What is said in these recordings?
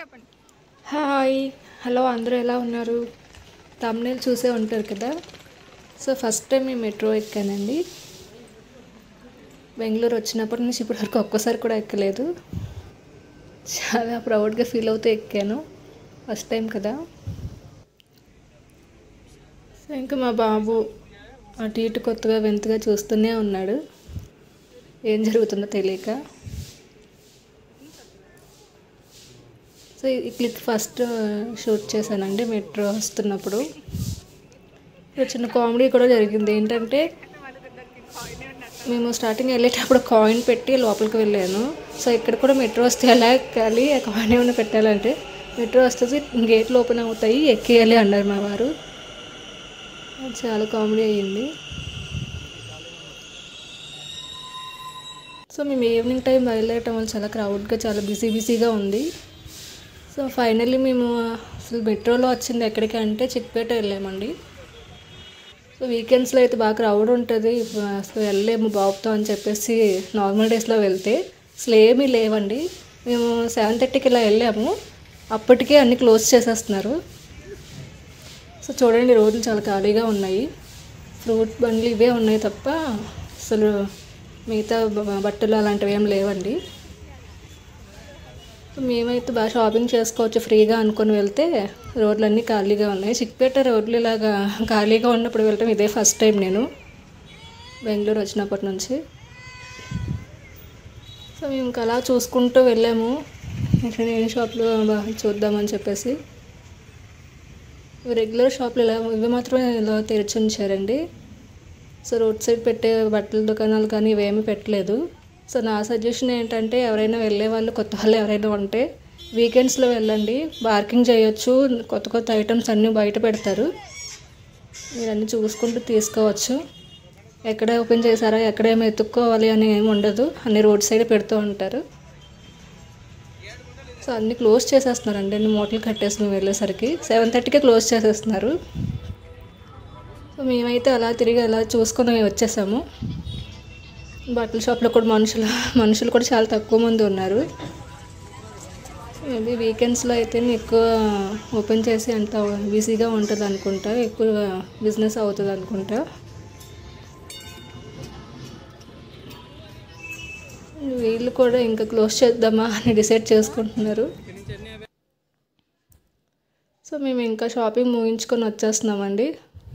చెప్పండి hi hello అందరూ ఎలా ఉన్నారు తమ్నేల్ చూసే ఉంటారు కదా సో ఫస్ట్ టైం ఈ మెట్రో ఎక్కానండి బెంగళూరు వచ్చినప్పటి నుంచి ఇప్పటి వరకు ఒక్కసారి కూడా ఎక్కలేదు చాలా ప్రౌడ్గా ఫీల్ అవుతూ ఎక్కాను ఫస్ట్ టైం కదా సో ఇంకా మా బాబు అటు ఇటు కొత్తగా వింతగా చూస్తూనే ఉన్నాడు ఏం జరుగుతుందో తెలియక సో ఈ క్లిప్ ఫస్ట్ షూట్ చేశానండి మెట్రో వస్తున్నప్పుడు ఇక్కడ చిన్న కామెడీ కూడా జరిగింది ఏంటంటే మేము స్టార్టింగ్ వెళ్ళేటప్పుడు కాయిన్ పెట్టి లోపలికి వెళ్ళాను సో ఇక్కడ కూడా మెట్రో వస్తే ఎలా ఎక్కాలి ఆ కాయిన్ ఏమైనా పెట్టాలంటే మెట్రో వస్తుంది గేట్లు ఓపెన్ అవుతాయి ఎక్కేయాలి అన్నారు మా వారు చాలా కామెడీ అయ్యింది సో మేము ఈవినింగ్ టైం బయలుదేరటం వల్ల చాలా క్రౌడ్గా చాలా బిజీ బిజీగా ఉంది సో ఫైనల్లీ మేము అసలు మెట్రోలో వచ్చింది ఎక్కడికి అంటే చిక్పేట వెళ్ళామండి సో వీకెండ్స్లో అయితే బాగా క్రౌడ్ ఉంటుంది అసలు వెళ్ళలేము బాబుతో అని చెప్పేసి నార్మల్ డేస్లో వెళ్తే అసలు ఏమీ లేవండి మేము సెవెన్ థర్టీకి ఇలా వెళ్ళాము అప్పటికే అన్నీ క్లోజ్ చేసేస్తున్నారు సో చూడండి రోడ్లు చాలా ఖాళీగా ఉన్నాయి ఫ్రూట్ బండ్లు ఇవే ఉన్నాయి తప్ప అసలు మిగతా బ- బట్టలు అలాంటివి ఏం లేవండి సో మేమైతే బాగా షాపింగ్ చేసుకోవచ్చు ఫ్రీగా అనుకొని వెళ్తే రోడ్లన్నీ ఖాళీగా ఉన్నాయి చిక్పేట రోడ్లు ఇలాగా ఖాళీగా ఉన్నప్పుడు వెళ్ళటం ఇదే ఫస్ట్ టైం నేను బెంగళూరు వచ్చినప్పటి నుంచి సో మేము ఇంకా అలా చూసుకుంటూ వెళ్ళాము ఇక్కడ ఏ షాప్లో బాగా చూద్దామని చెప్పేసి ఇవి రెగ్యులర్ షాప్లు ఇలా ఇవి మాత్రమే ఇలా తెరిచి ఉంచారండి సో రోడ్ సైడ్ పెట్టే బట్టల దుకాణాలు కానీ ఇవేమీ పెట్టలేదు సో నా సజెషన్ ఏంటంటే ఎవరైనా వెళ్ళే వాళ్ళు కొత్త వాళ్ళు ఎవరైనా ఉంటే వీకెండ్స్లో వెళ్ళండి బార్కింగ్ చేయొచ్చు కొత్త కొత్త ఐటమ్స్ అన్నీ బయట పెడతారు మీరు అన్నీ చూసుకుంటూ తీసుకోవచ్చు ఎక్కడ ఓపెన్ చేశారా ఎక్కడ ఏమి ఎత్తుక్కోవాలి అని ఏమి ఉండదు అన్ని రోడ్ సైడ్ పెడుతూ ఉంటారు సో అన్నీ క్లోజ్ చేసేస్తున్నారండి అన్ని మూటలు కట్టేసి మేము వెళ్ళేసరికి సెవెన్ థర్టీకే క్లోజ్ చేసేస్తున్నారు సో మేమైతే అలా తిరిగి అలా చూసుకొని వచ్చేసాము బట్టల షాప్లో కూడా మనుషులు మనుషులు కూడా చాలా తక్కువ మంది ఉన్నారు మేబీ వీకెండ్స్లో అయితే ఎక్కువ ఓపెన్ చేసి అంత బిజీగా ఉంటుంది అనుకుంటా ఎక్కువ బిజినెస్ అవుతుంది అనుకుంటా వీళ్ళు కూడా ఇంకా క్లోజ్ చేద్దామా అని డిసైడ్ చేసుకుంటున్నారు సో మేము ఇంకా షాపింగ్ ముగించుకొని వచ్చేస్తున్నామండి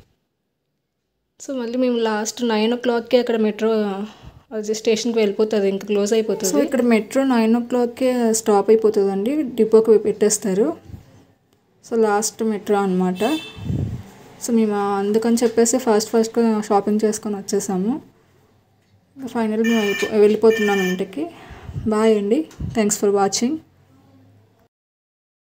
సో మళ్ళీ మేము లాస్ట్ నైన్ ఓ క్లాక్కి అక్కడ మెట్రో అది స్టేషన్కి వెళ్ళిపోతుంది ఇంకా క్లోజ్ అయిపోతుంది సో ఇక్కడ మెట్రో నైన్ ఓ క్లాక్కి స్టాప్ అయిపోతుందండి డిపోకి పెట్టేస్తారు సో లాస్ట్ మెట్రో అనమాట సో మేము అందుకని చెప్పేసి ఫాస్ట్ ఫాస్ట్గా షాపింగ్ చేసుకొని వచ్చేసాము ఫైనల్ మేము అయిపో వెళ్ళిపోతున్నాం ఇంటికి బాయ్ అండి థ్యాంక్స్ ఫర్ వాచింగ్